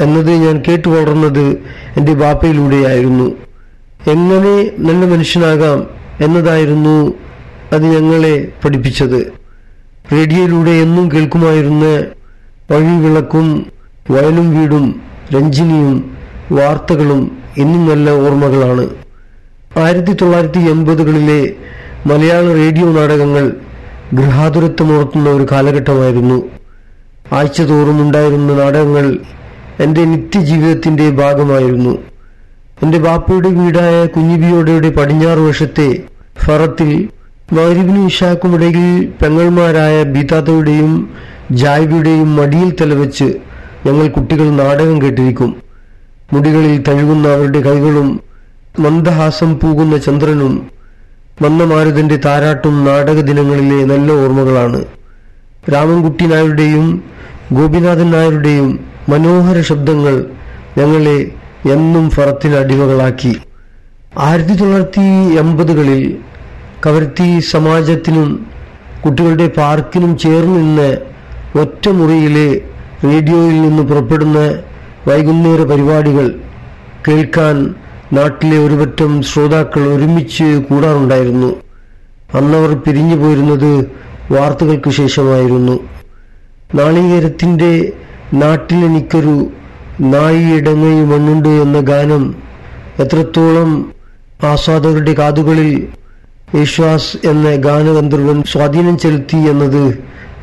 എന്നത് ഞാൻ കേട്ടു വളർന്നത് എൻ്റെ ബാപ്പയിലൂടെയായിരുന്നു എങ്ങനെ നല്ല മനുഷ്യനാകാം എന്നതായിരുന്നു അത് ഞങ്ങളെ പഠിപ്പിച്ചത് റേഡിയോയിലൂടെ എന്നും കേൾക്കുമായിരുന്ന വഴിവിളക്കും വയലും വീടും രഞ്ജിനിയും വാർത്തകളും ഇന്നും നല്ല ഓർമ്മകളാണ് ആയിരത്തി തൊള്ളായിരത്തി എൺപതുകളിലെ മലയാള റേഡിയോ നാടകങ്ങൾ ഗൃഹാതുരത്വമുണർത്തുന്ന ഒരു കാലഘട്ടമായിരുന്നു ആഴ്ച തോറും ഉണ്ടായിരുന്ന നാടകങ്ങൾ എൻ്റെ നിത്യജീവിതത്തിന്റെ ഭാഗമായിരുന്നു എൻ്റെ ബാപ്പയുടെ വീടായ കുഞ്ഞിബിയോടയുടെ പടിഞ്ഞാറ് വശത്തെ ഫറത്തിൽ മൗരിബിനും ഇഷാക്കുമിടയിൽ പെങ്ങൾമാരായ ബീതാത്തയുടെയും ജായ്ബിയുടെയും മടിയിൽ തലവെച്ച് ഞങ്ങൾ കുട്ടികൾ നാടകം കേട്ടിരിക്കും മുടികളിൽ തഴുകുന്ന അവരുടെ കൈകളും മന്ദഹാസം പൂകുന്ന ചന്ദ്രനും മന്ദമാരുതന്റെ താരാട്ടും നാടക ദിനങ്ങളിലെ നല്ല ഓർമ്മകളാണ് രാമൻകുട്ടി നായരുടെയും ഗോപിനാഥൻ നായരുടെയും മനോഹര ശബ്ദങ്ങൾ ഞങ്ങളെ എന്നും ഫറത്തിന് അടിമകളാക്കി ആയിരത്തി തൊള്ളായിരത്തി എൺപതുകളിൽ കവർത്തി സമാജത്തിനും കുട്ടികളുടെ പാർക്കിനും ചേർന്ന് നിന്ന് ഒറ്റ മുറിയിലെ റേഡിയോയിൽ നിന്ന് പുറപ്പെടുന്ന വൈകുന്നേര പരിപാടികൾ കേൾക്കാൻ നാട്ടിലെ ഒരുപറ്റം ശ്രോതാക്കൾ ഒരുമിച്ച് കൂടാറുണ്ടായിരുന്നു അന്നവർ പിരിഞ്ഞു പോയിരുന്നത് വാർത്തകൾക്ക് ശേഷമായിരുന്നു നാളികേരത്തിന്റെ നാട്ടിലെനിക്കൊരു നായിയിടങ്ങയും മണ്ണുണ്ട് എന്ന ഗാനം എത്രത്തോളം ആസ്വാദകരുടെ കാതുകളിൽ യേശ്വാസ് എന്ന ഗാനഗന്ധർവൻ സ്വാധീനം ചെലുത്തി എന്നത്